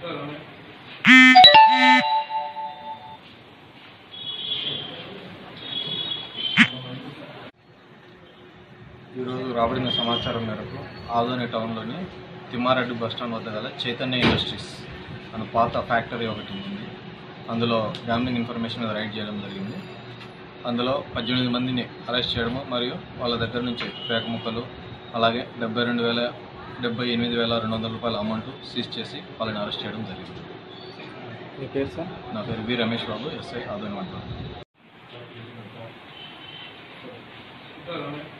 ఈరోజు రాబడిన సమాచారం మేరకు ఆదోని టౌన్లోని తిమ్మారెడ్డి బస్టాండ్ వద్ద గల చైతన్య ఇండస్ట్రీస్ అనే పాత ఫ్యాక్టరీ ఒకటి ఉంది అందులో గ్యామ్లింగ్ ఇన్ఫర్మేషన్ మీద రైడ్ చేయడం జరిగింది అందులో పద్దెనిమిది మందిని అరెస్ట్ చేయడము మరియు వాళ్ళ దగ్గర నుంచి పేక ముక్కలు అలాగే డెబ్బై రెండు వేల డెబ్బై ఎనిమిది వేల రెండు వందల రూపాయల అమౌంట్ సీజ్ చేసి వాళ్ళని అరెస్ట్ చేయడం జరిగింది మీ పేరు సార్ నా పేరు వి రమేష్ బాబు ఎస్ఐ ఆదోని మండలం